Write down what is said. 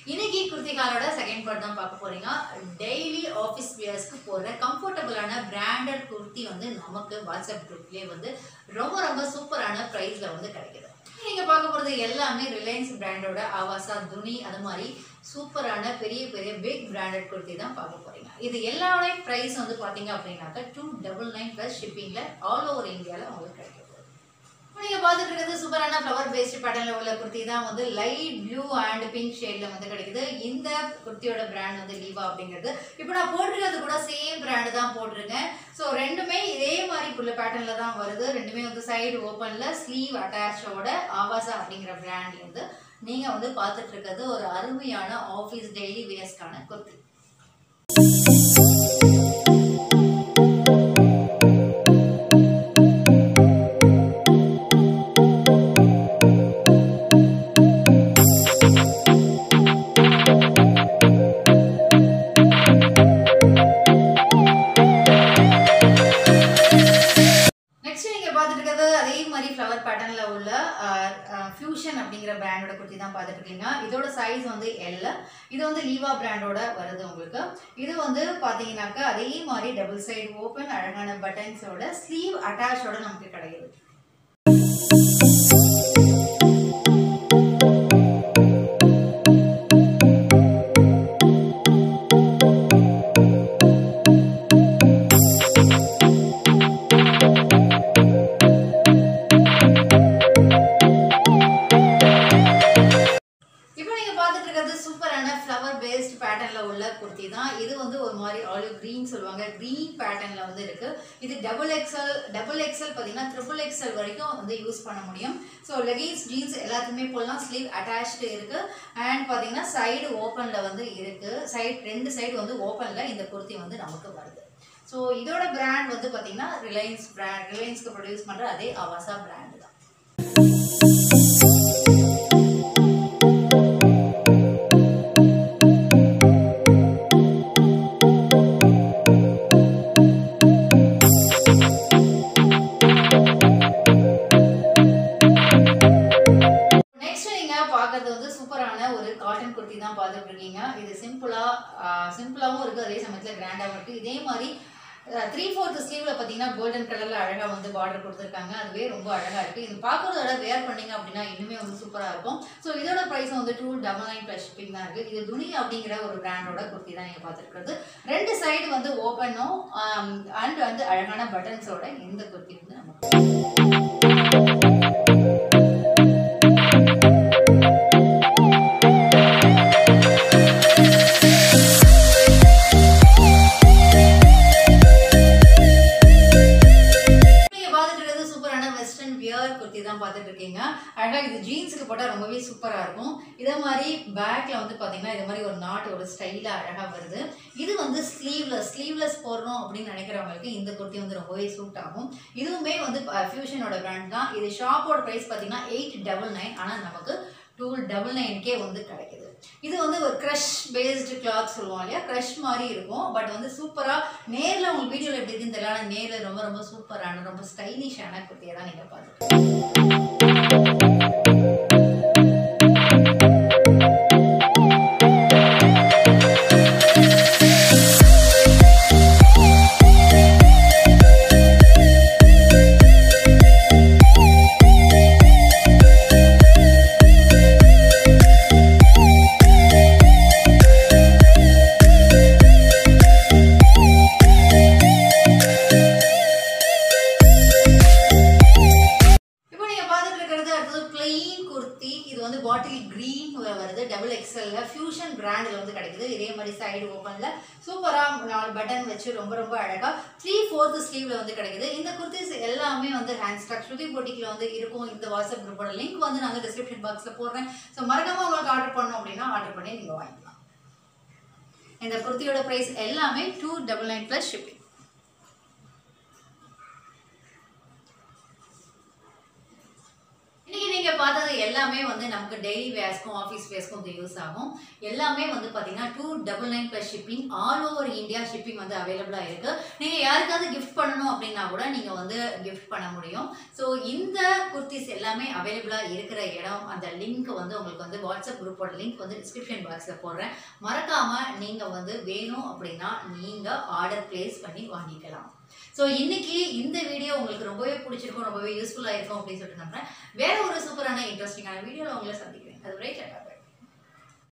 இன்னைக்கு குர்த்திகாலோட second part தான் பார்க்க போறீங்க டெய்லி ஆஃபீஸ் வியர்ஸ்க்கு போகிற கம்ஃபர்டபுளான பிராண்டட் குர்த்தி வந்து நமக்கு வாட்ஸ்அப் குரூப்லேயே வந்து ரொம்ப ரொம்ப சூப்பரான ப்ரைஸில் வந்து கிடைக்குது நீங்க பார்க்க போகிறது எல்லாமே ரிலையன்ஸ் பிராண்டோட ஆவாசா துணி அது மாதிரி சூப்பரான பெரிய பெரிய பிக் பிராண்டட் குர்த்தி தான் பார்க்க போறீங்க இது எல்லாமே ப்ரைஸ் வந்து பார்த்தீங்க அப்படின்னாக்கா டூ டபுள் நைன் ப்ளஸ் ஷிப்பிங்கில் ஆல் ஓவர் இந்தியாவில் உங்களுக்கு கிடைக்கும் இப்போ நீங்க பார்த்துட்டு இருக்கிறது சூப்பரான ஃப்ளவர் பேஸ்ட் பேட்டர்ல உள்ள குர்த்தி தான் வந்து லைட் ப்ளூ அண்ட் பிங்க் ஷேட்ல வந்து கிடைக்குது இந்த குர்த்தியோட பிராண்ட் வந்து லீவா அப்படிங்கிறது இப்போ நான் போட்டிருக்கிறது கூட சேம் பிராண்ட் தான் போட்டிருக்கேன் ஸோ ரெண்டுமே இதே மாதிரி உள்ள பேட்டர்ன்ல தான் வருது ரெண்டுமே வந்து சைடு ஓப்பன்ல ஸ்லீவ் அட்டாச்சோட ஆவாசா அப்படிங்கிற பிராண்ட்ல இருந்து நீங்க வந்து பார்த்துட்டு இருக்கிறது ஒரு அருமையான ஆஃபீஸ் டெய்லி வேஸ்க்கான குர்த்தி நெக்ஸ்ட் நீங்க பார்த்துட்டு இருக்கிறது அதே மாதிரி ஃப்ளவர் பேட்டர்ன்ல உள்ள ஃபியூஷன் அப்படிங்கிற பிராண்டோட குர்த்தி தான் பார்த்துட்டு இருக்கீங்க இதோட சைஸ் வந்து எல் இது வந்து லீவா பிராண்டோட வருது உங்களுக்கு இது வந்து பாத்தீங்கன்னாக்கா அதே மாதிரி டபுள் சைடு ஓப்பன் அழகான பட்டன்ஸோட ஸ்லீவ் அட்டாச்சோட நமக்கு கிடைக்குது இப்போ நீங்க பார்த்துட்டு இருக்கிறது சூப்பரான ஃப்ளவர் பேஸ்ட் பேட்டர்ன்ல உள்ள குர்த்தி தான் இது வந்து ஒரு மாதிரி ஆலிவ் கிரீன் சொல்லுவாங்க கிரீன் பேட்டர்ன்ல வந்து இருக்கு இது டபுள் எக்ஸல் டபுள் எக்ஸல் பார்த்தீங்கன்னா ட்ரிபிள் எக்ஸல் வரைக்கும் வந்து யூஸ் பண்ண முடியும் ஸோ லெகின்ஸ் ஜீன்ஸ் எல்லாத்துக்குமே போடலாம் ஸ்லீவ் அட்டாச்டு இருக்கு அண்ட் பார்த்தீங்கன்னா சைடு ஓப்பன்ல வந்து இருக்கு சைடு ரெண்டு சைடு வந்து ஓப்பன்ல இந்த குர்த்தி வந்து நமக்கு வருது ஸோ இதோட பிராண்ட் வந்து பார்த்தீங்கன்னா ரிலையன்ஸ் பிராண்ட் ரிலையன்ஸ்க்கு ப்ரொடியூஸ் பண்ற அதே ஆவாசா பிராண்ட் தான் நெக்ஸ்ட் நீங்க பார்க்கறது வந்து சூப்பரான ஒரு காட்டன் குர்த்தி தான் பார்த்துட்டு இருக்கீங்க இது சிம்பிளா சிம்பிளாவும் இருக்கு அதே சமயத்துல கிராண்டாவும் இருக்கு இதே மாதிரி த்ரீ ஃபோர்த் ஸ்லீவ்ல பார்த்தீங்கன்னா கோல்டன் கலர்ல அழகா வந்து பார்டர் கொடுத்துருக்காங்க அதுவே ரொம்ப அழகா இருக்கு இது பார்க்கறதோட வேர் பண்ணீங்க அப்படின்னா இன்னுமே வந்து சூப்பரா இருக்கும் ஸோ இதோட ப்ரைஸ் வந்து two double nine plus shipping தான் இருக்கு இது துணி அப்படிங்கிற ஒரு பிராண்டோட குர்த்தி தான் நீங்க பார்த்துருக்கிறது ரெண்டு சைடு வந்து ஓப்பனும் அண்ட் வந்து அழகான பட்டன்ஸோட இந்த குர்த்தி வந்து நமக்கு நீங்க பார்த்துட்டு இருக்கிறது சூப்பரான வெஸ்டர்ன் வியர் குர்த்தி தான் பார்த்துட்டு இருக்கீங்க அழகா இது ஜீன்ஸுக்கு போட்டால் ரொம்பவே சூப்பராக இருக்கும் இதே மாதிரி பேக்ல வந்து பார்த்தீங்கன்னா இது மாதிரி ஒரு நாட் ஒரு ஸ்டைலாக அழகாக வருது இது வந்து ஸ்லீவ்லெஸ் ஸ்லீவ்லெஸ் போடுறோம் அப்படின்னு நினைக்கிறவங்களுக்கு இந்த குர்த்தி வந்து ரொம்பவே சூட் ஆகும் இதுவுமே வந்து ஃபியூஷனோட பிராண்ட் தான் இது ஷாப்போட ப்ரைஸ் பார்த்தீங்கன்னா எயிட் டபுள் நைன் ஆனால் நமக்கு டூ டபுள் நைன்கே வந்து கிடைக்குது இது வந்து ஒரு க்ரஷ் பேஸ்டு கிளாத் சொல்லுவோம் இல்லையா க்ரஷ் மாதிரி இருக்கும் பட் வந்து சூப்பராக நேரில் உங்களுக்கு வீடியோவில் எப்படி இருக்குன்னு தெரியல ஆனால் நேரில் ரொம்ப ரொம்ப சூப்பரான ரொம்ப ஸ்டைலிஷான குர்த்தியை தான் நீங்கள் பார்த்து இப்போ நீங்க பார்த்துட்டு இருக்கிறது அடுத்தது பிளெயின் குர்த்தி இது வந்து பாட்டில் கிரீன் வருது டபுள் எக்ஸ்எல்ல ஃபியூஷன் பிராண்டில் வந்து கிடைக்குது இதே மாதிரி சைடு ஓப்பன்ல சூப்பரா நாலு பட்டன் வச்சு ரொம்ப ரொம்ப அழகா த்ரீ ஃபோர்த் ஸ்லீவ்ல வந்து கிடைக்குது இந்த குர்த்திஸ் எல்லாமே வந்து ஹேண்ட் ஸ்டாக் ஸ்ருதி போட்டிக்கில் வந்து இருக்கும் இந்த வாட்ஸ்அப் குரூப்போட லிங்க் வந்து நான் டிஸ்கிரிப்ஷன் பாக்ஸ்ல போடுறேன் ஸோ மறக்காம உங்களுக்கு ஆர்டர் பண்ணோம் அப்படின்னா ஆர்டர் பண்ணி நீங்க வாங்கிக்கலாம் இந்த குர்த்தியோட பிரைஸ் எல்லாமே two double nine plus shipping இன்னைக்கு நீங்க பார்த்தது எல்லா எல்லாமே வந்து நமக்கு டெய்லி வேஸ்க்கும் ஆஃபீஸ் வேஸ்க்கும் இது யூஸ் ஆகும் எல்லாமே வந்து பார்த்தீங்கன்னா two double nine plus shipping all over India shipping வந்து அவைலபிளாக இருக்கு நீங்கள் யாருக்காவது கிஃப்ட் பண்ணணும் அப்படின்னா கூட நீங்கள் வந்து கிஃப்ட் பண்ண முடியும் ஸோ இந்த குர்த்திஸ் எல்லாமே அவைலபிளாக இருக்கிற இடம் அந்த லிங்க் வந்து உங்களுக்கு வந்து வாட்ஸ்அப் குரூப்போட லிங்க் வந்து டிஸ்கிரிப்ஷன் பாக்ஸில் போடுறேன் மறக்காமல் நீங்கள் வந்து வேணும் அப்படின்னா நீங்கள் ஆர்டர் பிளேஸ் பண்ணி வாங்கிக்கலாம் ஸோ இன்னைக்கு இந்த வீடியோ உங்களுக்கு ரொம்பவே பிடிச்சிருக்கும் ரொம்பவே யூஸ்ஃபுல்லாக இருக்கும் அப்படின்னு சொல்லிட்டு நம்புறேன் வேற ஒரு சூப்பரான இன்ட்ரெஸ்டிங்கான வீடியோவில் உங்களை சந்திக்கிறேன் அது ரைட்